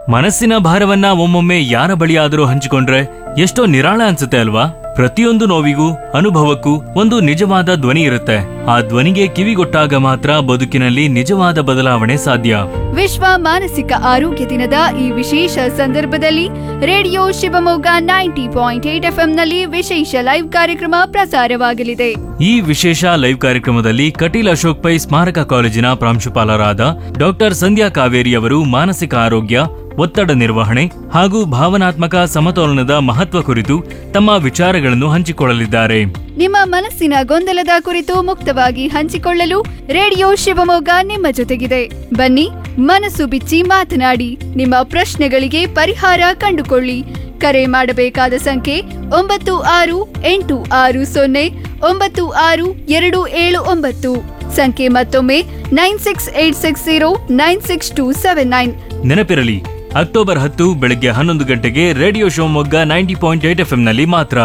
ಮನಸ್ಸಿನ ಭಾರವನ್ನ ಒಮ್ಮೊಮ್ಮೆ ಯಾರ ಬಳಿಯಾದರೂ ಹಂಚಿಕೊಂಡ್ರೆ ಎಷ್ಟೋ ನಿರಾಳ ಅನ್ಸುತ್ತೆ ಅಲ್ವಾ ಪ್ರತಿಯೊಂದು ನೋವಿಗೂ ಅನುಭವಕ್ಕೂ ಒಂದು ನಿಜವಾದ ಧ್ವನಿ ಇರುತ್ತೆ ಆ ಧ್ವನಿಗೆ ಕಿವಿಗೊಟ್ಟಾಗ ಮಾತ್ರ ಬದುಕಿನಲ್ಲಿ ನಿಜವಾದ ಬದಲಾವಣೆ ಸಾಧ್ಯ ವಿಶ್ವ ಮಾನಸಿಕ ಆರೋಗ್ಯ ದಿನದ ಈ ವಿಶೇಷ ಸಂದರ್ಭದಲ್ಲಿ radio Shivamogga ninety point eight ನಲ್ಲಿ ವಿಶೇಷ ಲೈವ್ ಕಾರ್ಯಕ್ರಮ ಪ್ರಸಾರವಾಗಲಿದೆ ಈ ವಿಶೇಷ ಲೈವ್ ಕಾರ್ಯಕ್ರಮದಲ್ಲಿ ಕಟೀಲ್ ಅಶೋಕ್ ಪೈ ಸ್ಮಾರಕ ಕಾಲೇಜಿನ ಪ್ರಾಂಶುಪಾಲರಾದ ಡಾಕ್ಟರ್ ಸಂಧ್ಯಾ ಕಾವೇರಿ ಅವರು ಮಾನಸಿಕ ಆರೋಗ್ಯ ಒತ್ತಡ ನಿರ್ವಹಣೆ ಹಾಗೂ ಭಾವನಾತ್ಮಕ ಸಮತೋಲನದ ಮಹತ್ವ ಕುರಿತು ತಮ್ಮ ವಿಚಾರಗಳನ್ನು ಹಂಚಿಕೊಳ್ಳಲಿದ್ದಾರೆ ನಿಮ್ಮ ಮನಸ್ಸಿನ ಗೊಂದಲದ ಕುರಿತು ಮುಕ್ತವಾಗಿ ಹಂಚಿಕೊಳ್ಳಲು ರೇಡಿಯೋ ಶಿವಮೊಗ್ಗ ನಿಮ್ಮ ಜೊತೆಗಿದೆ ಬನ್ನಿ ಮನಸ್ಸು ಬಿಚ್ಚಿ ಮಾತನಾಡಿ ನಿಮ್ಮ ಪ್ರಶ್ನೆಗಳಿಗೆ ಪರಿಹಾರ ಕಂಡುಕೊಳ್ಳಿ ಕರೆ ಮಾಡಬೇಕಾದ ಸಂಖ್ಯೆ ಒಂಬತ್ತು ಆರು ಎಂಟು ಆರು ಸೊನ್ನೆ ಒಂಬತ್ತು ಆರು ಎರಡು ಏಳು ಒಂಬತ್ತು ಸಂಖ್ಯೆ ಮತ್ತೊಮ್ಮೆ nine six eight six zero nine six two seven nine ನೆನಪಿರಲಿ ಅಕ್ಟೋಬರ್ ಹತ್ತು ಬೆಳಗ್ಗೆ ಹನ್ನೊಂದು ಗಂಟೆಗೆ radio Shivamogga ninety point eight F ನಲ್ಲಿ ಮಾತ್ರ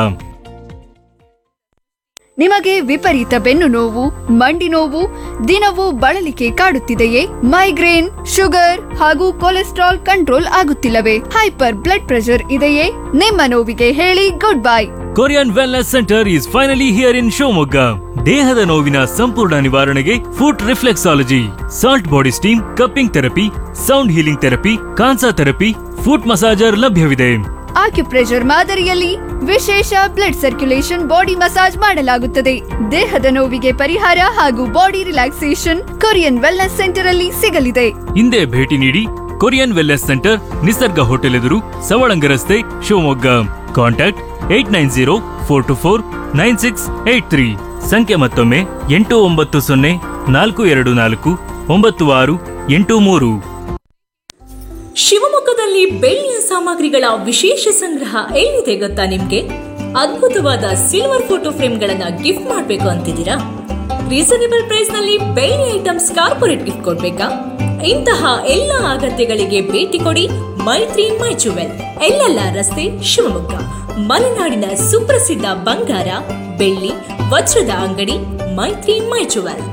ನಿಮಗೆ ವಿಪರೀತ ಬೆನ್ನು ನೋವು ಮಂಡಿ ನೋವು ದಿನವೂ ಬಳಲಿಕೆ ಕಾಡುತ್ತಿದೆಯೇ ಮೈಗ್ರೇನ್ ಶುಗರ್ ಹಾಗೂ ಕೊಲೆಸ್ಟ್ರಾಲ್ ಕಂಟ್ರೋಲ್ ಆಗುತ್ತಿಲ್ಲವೇ ಹೈಪರ್ ಬ್ಲಡ್ ಪ್ರೆಷರ್ ಇದೆಯೇ ನಿಮ್ಮ ನೋವಿಗೆ ಹೇಳಿ good bye Korean wellness centre is finally here in Shivamogga ದೇಹದ ನೋವಿನ ಸಂಪೂರ್ಣ ನಿವಾರಣೆಗೆ foot reflexology salt body steam cupping therapy sound healing therapy kansa therapy foot massager ಲಭ್ಯವಿದೆ ಆಕ್ಯುಪ್ರೆಷರ್ ಮಾದರಿಯಲ್ಲಿ ವಿಶೇಷ ಬ್ಲಡ್ ಸರ್ಕ್ಯುಲೇಷನ್ ಬಾಡಿ ಮಸಾಜ್ ಮಾಡಲಾಗುತ್ತದೆ ದೇಹದ ನೋವಿಗೆ ಪರಿಹಾರ ಹಾಗೂ body relaxation Korean wellness centre ಅಲ್ಲಿ ಸಿಗಲಿದೆ ಹಿಂದೆ ಭೇಟಿ ನೀಡಿ Korean wellness centre Nisarga hotel ಎದುರು ಸವಳಂಗ ರಸ್ತೆ Shivamogga contact eight nine zero four two four nine six eight three ಸಂಖ್ಯೆ ಮತ್ತೊಮ್ಮೆ ಎಂಟು ಒಂಬತ್ತು ಸೊನ್ನೆ ನಾಲ್ಕು ಎರಡು ನಾಲ್ಕು ಒಂಬತ್ತು ಆರು ಎಂಟು ಮೂರು ಶಿವಮೊಗ್ಗದಲ್ಲಿ ಬೆಳ್ಳಿಯ ಸಾಮಗ್ರಿಗಳ ವಿಶೇಷ ಸಂಗ್ರಹ ಎಲ್ಲಿದೆ ಗೊತ್ತಾ ನಿಮ್ಗೆ ಅದ್ಭುತವಾದ ಸಿಲ್ವರ್ ಫೋಟೋ ಫ್ರೇಮ್ಗಳನ್ನ ಗಿಫ್ಟ್ ಮಾಡ್ಬೇಕು ಅಂತಿದ್ದೀರಾ ರೀಸನೇಬಲ್ ಪ್ರೈಸ್ ನಲ್ಲಿ ಬೆಳ್ಳಿ ಐಟಮ್ಸ್ ಕಾರ್ಪೊರೇಟ್ ಗಿಫ್ಟ್ ಕೊಡ್ಬೇಕಾ ಇಂತಹ ಎಲ್ಲ ಅಗತ್ಯಗಳಿಗೆ ಭೇಟಿ ಕೊಡಿ ಮೈತ್ರಿ ಮೈ ಜುವೆಲ್ ಎಲ್ಲೆಲ್ಲ ರಸ್ತೆ ಶಿವಮೊಗ್ಗ ಮಲೆನಾಡಿನ ಸುಪ್ರಸಿದ್ಧ ಬಂಗಾರ ಬೆಳ್ಳಿ ವಜ್ರದ ಅಂಗಡಿ ಮೈತ್ರಿ ಮೈ ಜುವೆಲ್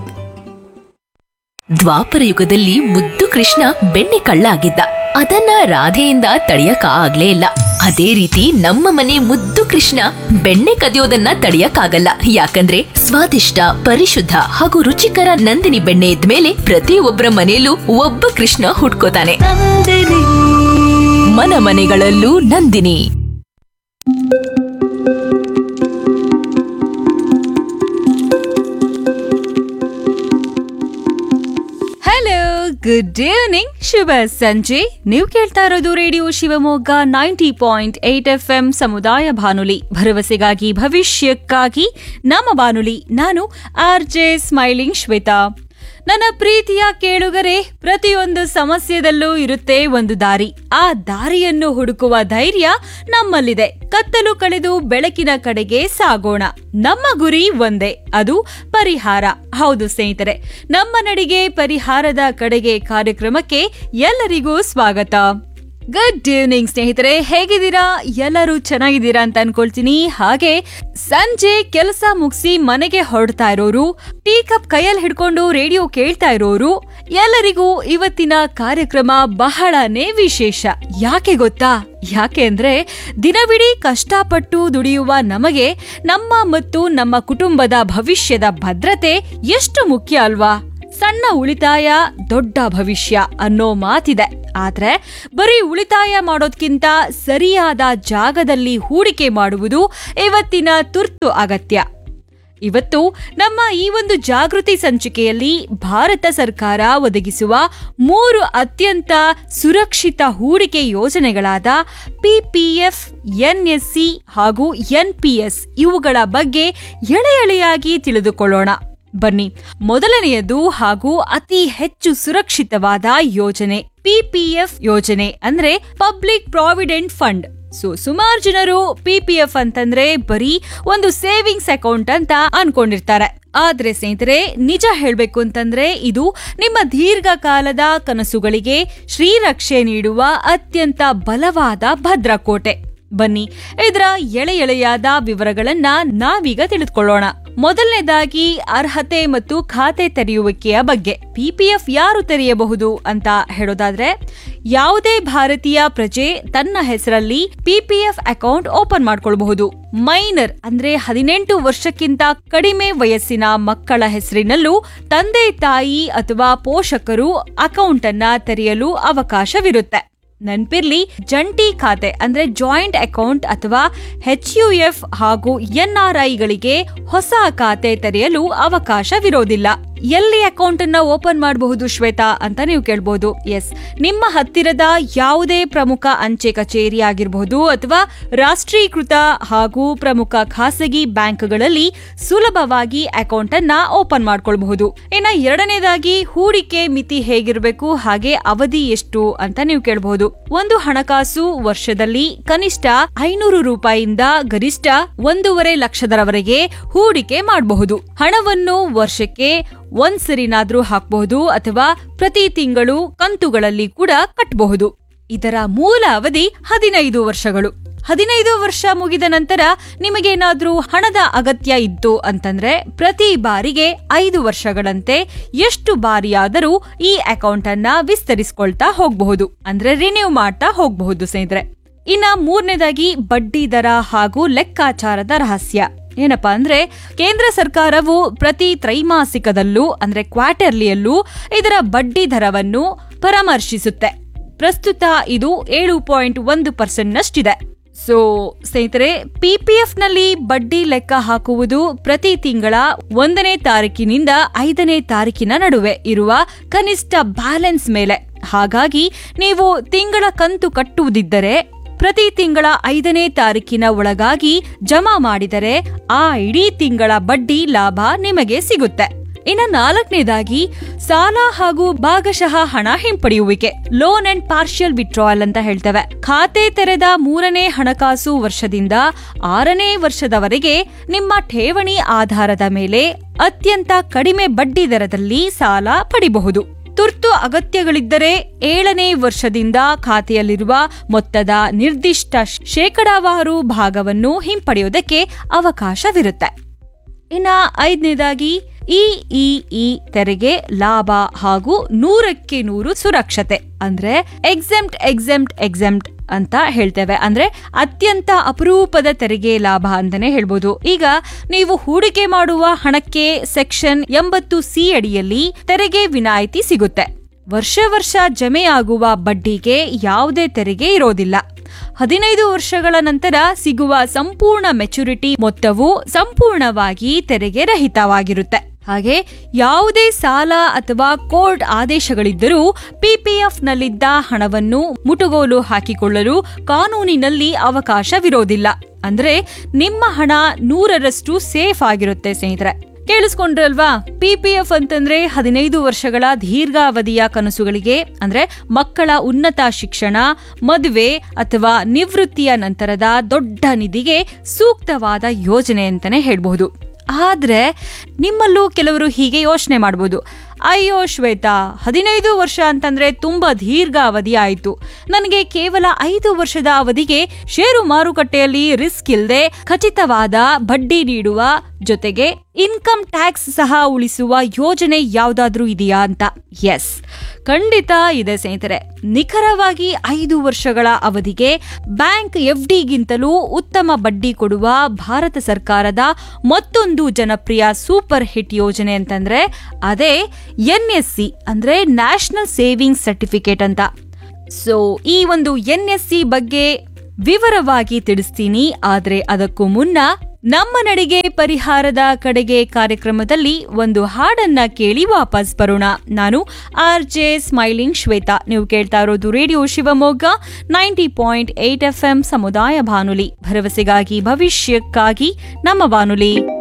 ದ್ವಾಪರ ಯುಗದಲ್ಲಿ ಮುದ್ದು ಕೃಷ್ಣ ಬೆಣ್ಣೆ ಕಳ್ಳ ಆಗಿದ್ದ ಅದನ್ನ ರಾಧೆಯಿಂದ ತಡೆಯಕ ಆಗ್ಲೇ ಇಲ್ಲ ಅದೇ ರೀತಿ ನಮ್ಮ ಮನೆ ಮುದ್ದು ಕೃಷ್ಣ ಬೆಣ್ಣೆ ಕದಿಯೋದನ್ನ ತಡೆಯಕ್ಕಾಗಲ್ಲ ಯಾಕಂದ್ರೆ ಸ್ವಾದಿಷ್ಟ ಪರಿಶುದ್ಧ ಹಾಗೂ ರುಚಿಕರ ನಂದಿನಿ ಬೆಣ್ಣೆ ಇದ್ಮೇಲೆ ಪ್ರತಿಯೊಬ್ಬರ ಮನೆಯಲ್ಲೂ ಒಬ್ಬ ಕೃಷ್ಣ ಹುಟ್ಕೋತಾನೆ ಮನ ಮನೆಗಳಲ್ಲೂ ನಂದಿನಿ ಹಲೋ ಗುಡ್ ಈವ್ನಿಂಗ್ ಶುಭ ಸಂಜೆ ನೀವು ಕೇಳ್ತಾ ಇರೋದು radio Shivamogga ninety point eight F M ಸಮುದಾಯ ಬಾನುಲಿ ಭರವಸೆಗಾಗಿ ಭವಿಷ್ಯಕ್ಕಾಗಿ ನಮ್ಮ ಬಾನುಲಿ ನಾನು ಆರ್ ಜೆ ಸ್ಮೈಲಿಂಗ್ ಶ್ವೇತಾ ನನ್ನ ಪ್ರೀತಿಯ ಕೇಳುಗರೆ ಪ್ರತಿಯೊಂದು ಸಮಸ್ಯೆದಲ್ಲೂ ಇರುತ್ತೆ ಒಂದು ದಾರಿ ಆ ದಾರಿಯನ್ನು ಹುಡುಕುವ ಧೈರ್ಯ ನಮ್ಮಲ್ಲಿದೆ ಕತ್ತಲು ಕಳೆದು ಬೆಳಕಿನ ಕಡೆಗೆ ಸಾಗೋಣ ನಮ್ಮ ಗುರಿ ಒಂದೇ ಅದು ಪರಿಹಾರ ಹೌದು ಸ್ನೇಹಿತರೆ ನಮ್ಮ ನಡಿಗೆ ಪರಿಹಾರದ ಕಡೆಗೆ ಕಾರ್ಯಕ್ರಮಕ್ಕೆ ಎಲ್ಲರಿಗೂ ಸ್ವಾಗತ ಗುಡ್ ಈವ್ನಿಂಗ್ ಸ್ನೇಹಿತರೆ ಹೇಗಿದ್ದೀರಾ ಎಲ್ಲರೂ ಚೆನ್ನಾಗಿದ್ದೀರಾ ಅಂತ ಅನ್ಕೊಳ್ತೀನಿ ಹಾಗೆ ಸಂಜೆ ಕೆಲಸ ಮುಗಿಸಿ ಮನೆಗೆ ಹೊರಡ್ತಾ ಇರೋರು ಟೀ ಕಪ್ ಕೈಯಲ್ಲಿ ಹಿಡ್ಕೊಂಡು ರೇಡಿಯೋ ಕೇಳ್ತಾ ಇರೋರು ಎಲ್ಲರಿಗೂ ಇವತ್ತಿನ ಕಾರ್ಯಕ್ರಮ ಬಹಳನೇ ವಿಶೇಷ ಯಾಕೆ ಗೊತ್ತಾ ಯಾಕೆ ಅಂದ್ರೆ ದಿನವಿಡೀ ಕಷ್ಟಪಟ್ಟು ದುಡಿಯುವ ನಮಗೆ ನಮ್ಮ ಮತ್ತು ನಮ್ಮ ಕುಟುಂಬದ ಭವಿಷ್ಯದ ಭದ್ರತೆ ಎಷ್ಟು ಮುಖ್ಯ ಅಲ್ವಾ ಸಣ್ಣ ಉಳಿತಾಯ ದೊಡ್ಡ ಭವಿಷ್ಯ ಅನ್ನೋ ಮಾತಿದೆ ಆದ್ರೆ ಬರೀ ಉಳಿತಾಯ ಮಾಡೋದ್ಕಿಂತ ಸರಿಯಾದ ಜಾಗದಲ್ಲಿ ಹೂಡಿಕೆ ಮಾಡುವುದು ಇವತ್ತಿನ ತುರ್ತು ಅಗತ್ಯ ಇವತ್ತು ನಮ್ಮ ಈ ಒಂದು ಜಾಗೃತಿ ಸಂಚಿಕೆಯಲ್ಲಿ ಭಾರತ ಸರ್ಕಾರ ಒದಗಿಸುವ ಮೂರು ಅತ್ಯಂತ ಸುರಕ್ಷಿತ ಹೂಡಿಕೆ ಯೋಜನೆಗಳಾದ ಪಿಪಿಎಫ್ ಎನ್ಎಸ್ಸಿ ಹಾಗೂ ಎನ್ಪಿಎಸ್ ಇವುಗಳ ಬಗ್ಗೆ ಎಳೆ ಎಳೆಯಾಗಿ ತಿಳಿದುಕೊಳ್ಳೋಣ ಬನ್ನಿ ಮೊದಲನೆಯದು ಹಾಗೂ ಅತಿ ಹೆಚ್ಚು ಸುರಕ್ಷಿತವಾದ ಯೋಜನೆ ಪಿಪಿಎಫ್ ಯೋಜನೆ ಅಂದ್ರೆ ಪಬ್ಲಿಕ್ ಪ್ರಾವಿಡೆಂಟ್ ಫಂಡ್ ಸೊ ಸುಮಾರು ಜನರು ಪಿಪಿಎಫ್ ಅಂತಂದ್ರೆ ಬರೀ ಒಂದು ಸೇವಿಂಗ್ಸ್ ಅಕೌಂಟ್ ಅಂತ ಅನ್ಕೊಂಡಿರ್ತಾರೆ ಆದ್ರೆ ಸ್ನೇಹಿತರೆ ನಿಜ ಹೇಳ್ಬೇಕು ಅಂತಂದ್ರೆ ಇದು ನಿಮ್ಮ ದೀರ್ಘಕಾಲದ ಕನಸುಗಳಿಗೆ ಶ್ರೀರಕ್ಷೆ ನೀಡುವ ಅತ್ಯಂತ ಬಲವಾದ ಭದ್ರಕೋಟೆ ಬನ್ನಿ ಇದರ ಎಳೆ ಎಳೆಯಾದ ವಿವರಗಳನ್ನ ನಾವೀಗ ತಿಳಿದುಕೊಳ್ಳೋಣ ಮೊದಲನೇದಾಗಿ ಅರ್ಹತೆ ಮತ್ತು ಖಾತೆ ತೆರೆಯುವಿಕೆಯ ಬಗ್ಗೆ ಪಿಪಿಎಫ್ ಯಾರು ತೆರೆಯಬಹುದು ಅಂತ ಹೇಳೋದಾದ್ರೆ ಯಾವುದೇ ಭಾರತೀಯ ಪ್ರಜೆ ತನ್ನ ಹೆಸರಲ್ಲಿ ಪಿಪಿಎಫ್ ಅಕೌಂಟ್ ಓಪನ್ ಮಾಡ್ಕೊಳ್ಬಹುದು ಮೈನರ್ ಅಂದ್ರೆ ಹದಿನೆಂಟು ವರ್ಷಕ್ಕಿಂತ ಕಡಿಮೆ ವಯಸ್ಸಿನ ಮಕ್ಕಳ ಹೆಸರಿನಲ್ಲೂ ತಂದೆ ತಾಯಿ ಅಥವಾ ಪೋಷಕರು ಅಕೌಂಟ್ ಅನ್ನ ತೆರೆಯಲು ಅವಕಾಶವಿರುತ್ತೆ ನೆನ್ಪಿರ್ಲಿ ಜಂಟಿ ಖಾತೆ ಅಂದ್ರೆ ಜಾಯಿಂಟ್ ಅಕೌಂಟ್ ಅಥವಾ ಎಚ್ ಯು ಎಫ್ ಹಾಗೂ ಎನ್ಆರ್ಐಗಳಿಗೆ ಹೊಸ ಖಾತೆ ತೆರೆಯಲು ಅವಕಾಶವಿರೋದಿಲ್ಲ ಎಲ್ಲಿ ಅಕೌಂಟ್ ಅನ್ನ ಓಪನ್ ಮಾಡಬಹುದು ಶ್ವೇತಾ ಅಂತ ನೀವು ಕೇಳ್ಬೋದು ಎಸ್ ನಿಮ್ಮ ಹತ್ತಿರದ ಯಾವುದೇ ಪ್ರಮುಖ ಅಂಚೆ ಕಚೇರಿ ಆಗಿರಬಹುದು ಅಥವಾ ರಾಷ್ಟ್ರೀಕೃತ ಹಾಗೂ ಪ್ರಮುಖ ಖಾಸಗಿ ಬ್ಯಾಂಕ್ಗಳಲ್ಲಿ ಸುಲಭವಾಗಿ ಅಕೌಂಟ್ ಅನ್ನ ಓಪನ್ ಮಾಡ್ಕೊಳ್ಬಹುದು ಇನ್ನ ಎರಡನೇದಾಗಿ ಹೂಡಿಕೆ ಮಿತಿ ಹೇಗಿರಬೇಕು ಹಾಗೆ ಅವಧಿ ಎಷ್ಟು ಅಂತ ನೀವು ಕೇಳಬಹುದು ಒಂದು ಹಣಕಾಸು ವರ್ಷದಲ್ಲಿ ಕನಿಷ್ಠ ಐನೂರು ರೂಪಾಯಿಯಿಂದ ಗರಿಷ್ಠ ಒಂದೂವರೆ ಲಕ್ಷದವರೆಗೆ ಹೂಡಿಕೆ ಮಾಡಬಹುದು ಹಣವನ್ನು ವರ್ಷಕ್ಕೆ ಒಂದ್ಸರಿನಾದ್ರೂ ಹಾಕಬಹುದು ಅಥವಾ ಪ್ರತಿ ತಿಂಗಳು ಕಂತುಗಳಲ್ಲಿ ಕೂಡ ಕಟ್ಟಬಹುದು ಇದರ ಮೂಲ ಅವಧಿ ಹದಿನೈದು ವರ್ಷಗಳು ಹದಿನೈದು ವರ್ಷ ಮುಗಿದ ನಂತರ ನಿಮಗೇನಾದ್ರೂ ಹಣದ ಅಗತ್ಯ ಇತ್ತು ಅಂತಂದ್ರೆ ಪ್ರತಿ ಬಾರಿಗೆ ಐದು ವರ್ಷಗಳಂತೆ ಎಷ್ಟು ಬಾರಿಯಾದರೂ ಈ ಅಕೌಂಟ್ ಅನ್ನ ವಿಸ್ತರಿಸ್ಕೊಳ್ತಾ ಹೋಗಬಹುದು ಅಂದ್ರೆ ರಿನ್ಯೂ ಮಾಡ್ತಾ ಹೋಗಬಹುದು ಸ್ನೇಹಿತರೆ ಇನ್ನ ಮೂರನೇದಾಗಿ ಬಡ್ಡಿ ದರ ಹಾಗೂ ಲೆಕ್ಕಾಚಾರದ ರಹಸ್ಯ ಏನಪ್ಪಾ ಅಂದ್ರೆ ಕೇಂದ್ರ ಸರ್ಕಾರವು ಪ್ರತಿ ತ್ರೈಮಾಸಿಕದಲ್ಲೂ ಅಂದ್ರೆ ಕ್ವಾರ್ಟರ್ಲಿಯಲ್ಲೂ ಇದರ ಬಡ್ಡಿ ದರವನ್ನು ಪರಾಮರ್ಶಿಸುತ್ತೆ ಪ್ರಸ್ತುತ ಇದು ಏಳು ಪಾಯಿಂಟ್ ಒಂದು ಪರ್ಸೆಂಟ್ನಷ್ಟಿದೆ ಸೊ ಸ್ನೇಹಿತರೆ ಪಿಪಿಎಫ್ ನಲ್ಲಿ ಬಡ್ಡಿ ಲೆಕ್ಕ ಹಾಕುವುದು ಪ್ರತಿ ತಿಂಗಳ ಒಂದನೇ ತಾರೀಕಿನಿಂದ ಐದನೇ ತಾರೀಕಿನ ನಡುವೆ ಇರುವ ಕನಿಷ್ಠ ಬ್ಯಾಲೆನ್ಸ್ ಮೇಲೆ ಹಾಗಾಗಿ ನೀವು ತಿಂಗಳ ಕಂತು ಕಟ್ಟುವುದಿದ್ದರೆ ಪ್ರತಿ ತಿಂಗಳ ಐದನೇ ತಾರೀಕಿನ ಒಳಗಾಗಿ ಜಮಾ ಮಾಡಿದರೆ ಆ ಇಡೀ ತಿಂಗಳ ಬಡ್ಡಿ ಲಾಭ ನಿಮಗೆ ಸಿಗುತ್ತೆ ಇನ್ನ ನಾಲ್ಕನೇದಾಗಿ ಸಾಲ ಹಾಗೂ ಭಾಗಶಃ ಹಣ ಹಿಂಪಡೆಯುವಿಕೆ ಲೋನ್ ಅಂಡ್ ಪಾರ್ಷಿಯಲ್ ವಿಡ್ರಾಯಲ್ ಅಂತ ಹೇಳ್ತೇವೆ ಖಾತೆ ತೆರೆದ ಮೂರನೇ ಹಣಕಾಸು ವರ್ಷದಿಂದ ಆರನೇ ವರ್ಷದವರೆಗೆ ನಿಮ್ಮ ಠೇವಣಿ ಆಧಾರದ ಮೇಲೆ ಅತ್ಯಂತ ಕಡಿಮೆ ಬಡ್ಡಿ ದರದಲ್ಲಿ ಸಾಲ ಪಡಿಬಹುದು ತುರ್ತು ಅಗತ್ಯಗಳಿದ್ದರೆ ಏಳನೇ ವರ್ಷದಿಂದ ಖಾತೆಯಲ್ಲಿರುವ ಮೊತ್ತದ ನಿರ್ದಿಷ್ಟ ಶೇಕಡಾವಾರು ಭಾಗವನ್ನು ಹಿಂಪಡೆಯೋದಕ್ಕೆ ಅವಕಾಶವಿರುತ್ತೆ ಇನ್ನ ಐದನೇದಾಗಿ ಇಇಇ ತೆರಿಗೆ ಲಾಭ ಹಾಗೂ ನೂರಕ್ಕೆ ನೂರು ಸುರಕ್ಷತೆ ಅಂದ್ರೆ ಎಕ್ಸೆಂಪ್ಟ್ ಎಕ್ಸೆಂಪ್ಟ್ ಎಕ್ಸೆಂಪ್ಟ್ ಅಂತ ಹೇಳ್ತೇವೆ ಅಂದ್ರೆ ಅತ್ಯಂತ ಅಪರೂಪದ ತೆರಿಗೆ ಲಾಭ ಅಂತಾನೆ ಹೇಳ್ಬೋದು ಈಗ ನೀವು ಹೂಡಿಕೆ ಮಾಡುವ ಹಣಕ್ಕೆ ಸೆಕ್ಷನ್ ಎಂಬತ್ತು ಸಿ ಅಡಿಯಲ್ಲಿ ತೆರಿಗೆ ವಿನಾಯಿತಿ ಸಿಗುತ್ತೆ ವರ್ಷ ವರ್ಷ ಜಮೆಯಾಗುವ ಬಡ್ಡಿಗೆ ಯಾವುದೇ ತೆರಿಗೆ ಇರೋದಿಲ್ಲ ಹದಿನೈದು ವರ್ಷಗಳ ನಂತರ ಸಿಗುವ ಸಂಪೂರ್ಣ ಮೆಚುರಿಟಿ ಮೊತ್ತವು ಸಂಪೂರ್ಣವಾಗಿ ತೆರಿಗೆ ರಹಿತವಾಗಿರುತ್ತೆ ಹಾಗೆ ಯಾವುದೇ ಸಾಲ ಅಥವಾ ಕೋರ್ಟ್ ಆದೇಶಗಳಿದ್ದರೂ ಪಿಪಿಎಫ್ ನಲ್ಲಿದ್ದ ಹಣವನ್ನು ಮುಟುಗೋಲು ಹಾಕಿಕೊಳ್ಳಲು ಕಾನೂನಿನಲ್ಲಿ ಅವಕಾಶವಿರೋದಿಲ್ಲ ಅಂದ್ರೆ ನಿಮ್ಮ ಹಣ ನೂರರಷ್ಟು ಸೇಫ್ ಆಗಿರುತ್ತೆ ಸ್ನೇಹಿತರೆ ಕೇಳಿಸ್ಕೊಂಡ್ರಲ್ವಾ ಪಿಪಿಎಫ್ ಅಂತಂದ್ರೆ ಹದಿನೈದು ವರ್ಷಗಳ ದೀರ್ಘಾವಧಿಯ ಕನಸುಗಳಿಗೆ ಅಂದ್ರೆ ಮಕ್ಕಳ ಉನ್ನತ ಶಿಕ್ಷಣ ಮದುವೆ ಅಥವಾ ನಿವೃತ್ತಿಯ ನಂತರದ ದೊಡ್ಡ ನಿಧಿಗೆ ಸೂಕ್ತವಾದ ಯೋಜನೆ ಅಂತಾನೆ ಹೇಳ್ಬಹುದು ಆದ್ರೆ ನಿಮ್ಮಲ್ಲೂ ಕೆಲವರು ಹೀಗೆ ಯೋಚನೆ ಮಾಡ್ಬೋದು ಅಯ್ಯೋ ಶ್ವೇತಾ ಹದಿನೈದು ವರ್ಷ ಅಂತಂದ್ರೆ ತುಂಬಾ ದೀರ್ಘ ಅವಧಿ ಆಯ್ತು ನನಗೆ ಕೇವಲ ಐದು ವರ್ಷದ ಅವಧಿಗೆ ಷೇರು ಮಾರುಕಟ್ಟೆಯಲ್ಲಿ ರಿಸ್ಕ್ ಇಲ್ಲದೆ ಖಚಿತವಾದ ಬಡ್ಡಿ ನೀಡುವ ಜೊತೆಗೆ ಇನ್ಕಮ್ ಟ್ಯಾಕ್ಸ್ ಸಹ ಉಳಿಸುವ ಯೋಜನೆ ಯಾವ್ದಾದ್ರೂ ಇದೆಯಾ ಅಂತ ಎಸ್ ಖಂಡಿತ ಇದೆ ಸ್ನೇಹಿತರೆ ನಿಖರವಾಗಿ ಐದು ವರ್ಷಗಳ ಅವಧಿಗೆ ಬ್ಯಾಂಕ್ ಎಫ್ ಡಿಗಿಂತಲೂ ಉತ್ತಮ ಬಡ್ಡಿ ಕೊಡುವ ಭಾರತ ಸರ್ಕಾರದ ಮತ್ತೊಂದು ಜನಪ್ರಿಯ ಸೂಪರ್ ಹಿಟ್ ಯೋಜನೆ ಅಂತಂದ್ರೆ ಅದೇ ಎನ್ ಎಸ್ ಸಿ ಅಂದ್ರೆ ನ್ಯಾಷನಲ್ ಸೇವಿಂಗ್ ಸರ್ಟಿಫಿಕೇಟ್ ಅಂತ ಸೊ ಈ ಒಂದು ಎನ್ ಎಸ್ ಸಿ ಬಗ್ಗೆ ವಿವರವಾಗಿ ತಿಳಿಸ್ತೀನಿ ಆದ್ರೆ ಅದಕ್ಕೂ ಮುನ್ನ ನಮ್ಮ ನಡಿಗೆ ಪರಿಹಾರದ ಕಡೆಗೆ ಕಾರ್ಯಕ್ರಮದಲ್ಲಿ ಒಂದು ಹಾಡನ್ನ ಕೇಳಿ ವಾಪಸ್ ಬರೋಣ ನಾನು ಆರ್ ಜೆ ಸ್ಮೈಲಿಂಗ್ ಶ್ವೇತಾ ನೀವು ಕೇಳ್ತಾ ಇರೋದು radio Shivamogga ninety point eight F M ಸಮುದಾಯ ಬಾನುಲಿ ಭರವಸೆಗಾಗಿ ಭವಿಷ್ಯಕ್ಕಾಗಿ ನಮ್ಮ ಬಾನುಲಿ